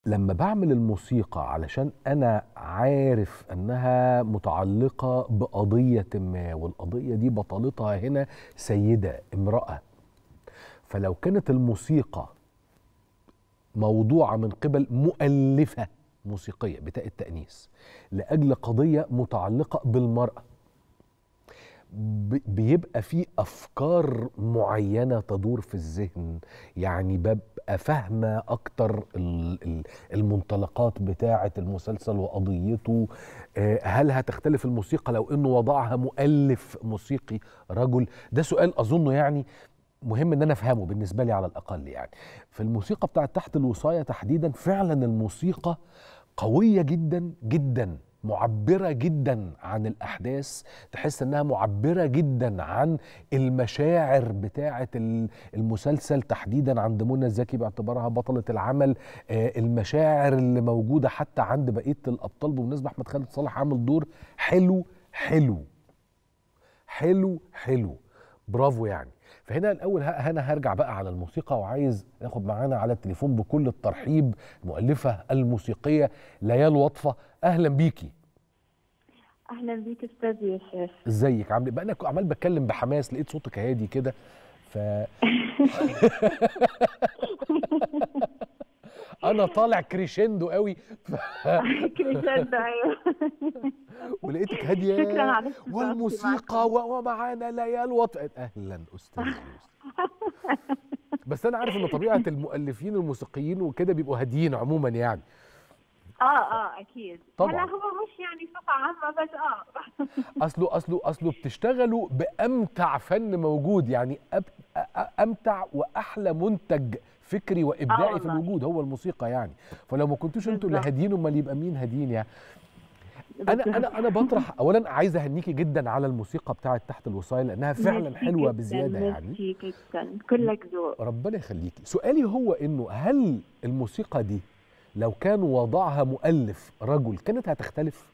لما بعمل الموسيقى علشان انا عارف انها متعلقه بقضيه ما والقضيه دي بطلتها هنا سيده امراه فلو كانت الموسيقى موضوعه من قبل مؤلفه موسيقيه بتاء التانيث لاجل قضيه متعلقه بالمراه ب- بيبقى في افكار معينه تدور في الذهن يعني ببقى فاهمه اكتر ال- ال- المنطلقات بتاعه المسلسل وقضيته آه، هل هتختلف الموسيقى لو انه وضعها مؤلف موسيقي رجل ده سؤال اظنه يعني مهم ان انا افهمه بالنسبه لي على الاقل يعني في الموسيقى بتاعت تحت الوصايه تحديدا فعلا الموسيقى قويه جدا جدا معبره جدا عن الاحداث تحس انها معبره جدا عن المشاعر بتاعه ال- المسلسل تحديدا عند منى زكي باعتبارها بطله العمل آه، المشاعر اللي موجوده حتى عند بقيه الابطال بالمناسبه احمد خالد صالح عامل دور حلو حلو حلو حلو برافو يعني فهنا الاول ه- انا هرجع بقى على الموسيقى وعايز ناخد معانا على التليفون بكل الترحيب المؤلفه الموسيقيه ليال وطفه اهلا بيكي اهلا بيك استاذ يوسف ازيك عامل بقى انا عمال بتكلم بحماس لقيت صوتك هادي كده ف انا طالع كريشندو قوي ف... كريشندو ايوه ولقيتك هاديه شكرا على استضافتي والموسيقى و- ومعانا ليال وطفه اهلا استاذ يوسف بس انا عارف ان طبيعه المؤلفين الموسيقيين وكده بيبقوا هاديين عموما يعني اه اه اكيد طبعاً. هلا هو مش يعني صفه عامه بس اه اصله اصله اصله بتشتغلوا بامتع فن موجود يعني أب أ- أ- امتع واحلى منتج فكري وابداعي آه في والله. الوجود هو الموسيقى يعني فلو ما كنتوش انتوا اللي بالظبط. هاديين امال يبقى مين هاديين يعني انا انا انا بطرح اولا عايز اهنيكي جدا على الموسيقى بتاعه تحت الوصايه لانها فعلا ميرسي حلوه جداً، بزياده يعني ميرسي جدا كلك ذوق ربنا يخليكي سؤالي هو انه هل الموسيقى دي لو كان وضعها مؤلف رجل كانت هتختلف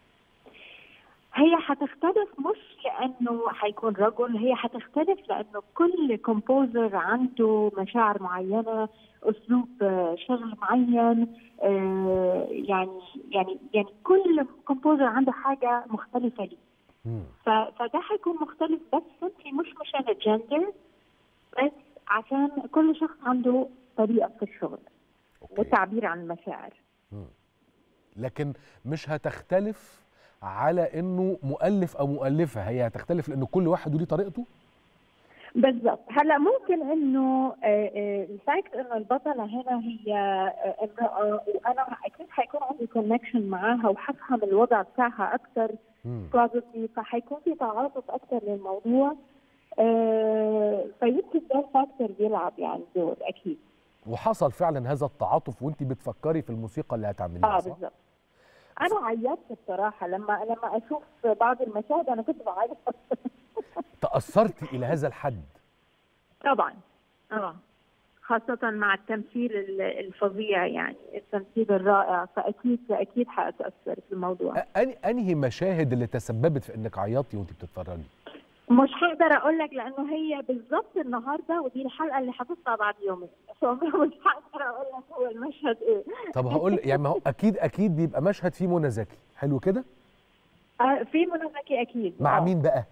هي حتختلف مش لانه حيكون رجل هي حتختلف لانه كل كومبوزر عنده مشاعر معينه اسلوب آه، شغل معين آه، يعني يعني يعني كل كومبوزر عنده حاجه مختلفه ليه مم. ف- فده حيكون مختلف بس سمبلي مش مشان الجندر بس عشان كل شخص عنده طريقه في الشغل أوكي. والتعبير عن المشاعر لكن مش هتختلف على انه مؤلف او مؤلفه هي هتختلف لان كل واحد وليه طريقته بالضبط هلا ممكن انه آه، آه، الفاكت انه البطله هنا هي آه، امراه وانا اكيد حيكون عندي كونكشن معاها وحفهم الوضع بتاعها اكثر مم. probably فحيكون في تعاطف اكثر للموضوع آه، فيمكن ده الفاكتور بيلعب يعني دور اكيد وحصل فعلا هذا التعاطف وانت بتفكري في الموسيقى اللي هتعمليها اه صح؟ بالضبط انا عيطت بصراحه لما لما اشوف بعض المشاهد انا كنت بعيط تاثرتي الى هذا الحد طبعا اه خاصة مع التمثيل ال- الفظيع يعني التمثيل الرائع فأكيد أكيد حأتأثر في الموضوع أ- أني- انهي مشاهد اللي تسببت في انك عيطتي وانت بتتفرجي مش هقدر أقول لك لأنه هي بالضبط النهاردة ودي الحلقة اللي حتطلع بعد يومين فمش هقدر أقول لك هو المشهد إيه طب هقول يعني ما هو اكيد اكيد بيبقى مشهد فيه منى زكي حلو كده آه في منى زكي أكيد مع آه. مين بقى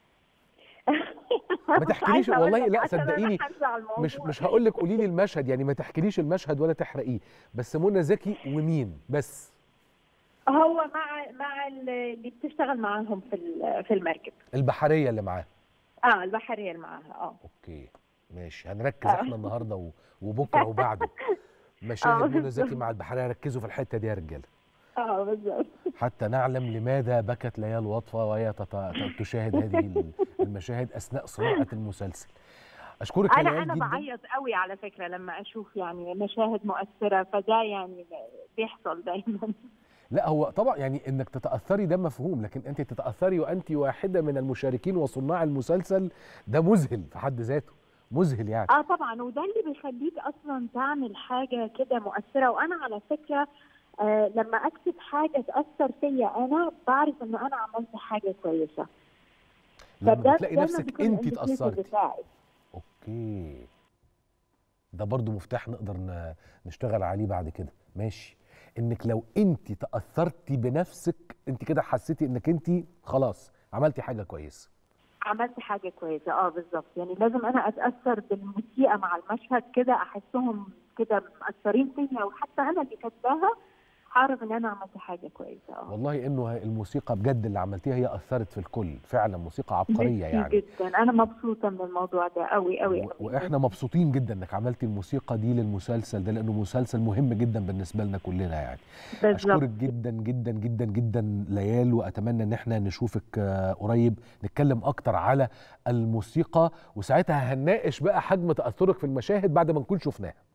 ما مش تحكيليش عايزة أقول والله لك لا عشان أنا صدقيني هنزع الموضوع. مش مش هقول لك قولي لي المشهد يعني ما تحكيليش المشهد ولا تحرقيه بس منى زكي ومين بس هو مع مع اللي بتشتغل معاهم في ال- في المركب البحريه اللي معاه اه البحرية اللي معاها اه اوكي ماشي هنركز آه. احنا النهارده و- وبكره وبعده مشاهد آه، منى زكي بالظبط. مع البحريه ركزوا في الحته دي يا رجاله اه بالظبط حتى نعلم لماذا بكت ليال وطفه وهي تت- تشاهد هذه ال- المشاهد اثناء صناعه المسلسل اشكرك يا انا ليال انا جدا بعيط قوي على فكره لما اشوف يعني مشاهد مؤثره فده يعني بيحصل دايما لا هو طبعا يعني انك تتاثري ده مفهوم لكن انت تتاثري وانت واحده من المشاركين وصناع المسلسل ده مذهل في حد ذاته مذهل يعني اه طبعا وده اللي بيخليك اصلا تعمل حاجه كده مؤثره وانا على فكره آه لما اكتب حاجه تاثر فيا انا بعرف انه انا عملت حاجه كويسه لما فده بتلاقي دايماً نفسك بيكون انت indicator اتاثرتي بتاعي. اوكي ده برضو مفتاح نقدر ن- نشتغل عليه بعد كده ماشي انك لو انت تاثرتي بنفسك انت كده حسيتي انك انت خلاص عملتي حاجه كويسه عملت حاجه كويسه اه بالظبط يعني لازم انا اتاثر بالموسيقى مع المشهد كده احسهم كده مأثرين فيا وحتى انا اللي كاتباها هعرف ان انا عملت حاجه كويسه اه والله انه الموسيقى بجد اللي عملتيها هي اثرت في الكل فعلا موسيقى عبقريه ميرسي يعني جدا انا مبسوطه من الموضوع ده قوي قوي و- واحنا مبسوطين جدا انك عملتي الموسيقى دي للمسلسل ده لانه مسلسل مهم جدا بالنسبه لنا كلنا يعني بالظبط اشكرك جدا جدا جدا جدا ليال واتمنى ان احنا نشوفك آه، قريب نتكلم اكتر على الموسيقى وساعتها هنناقش بقى حجم تاثرك في المشاهد بعد ما نكون شفناها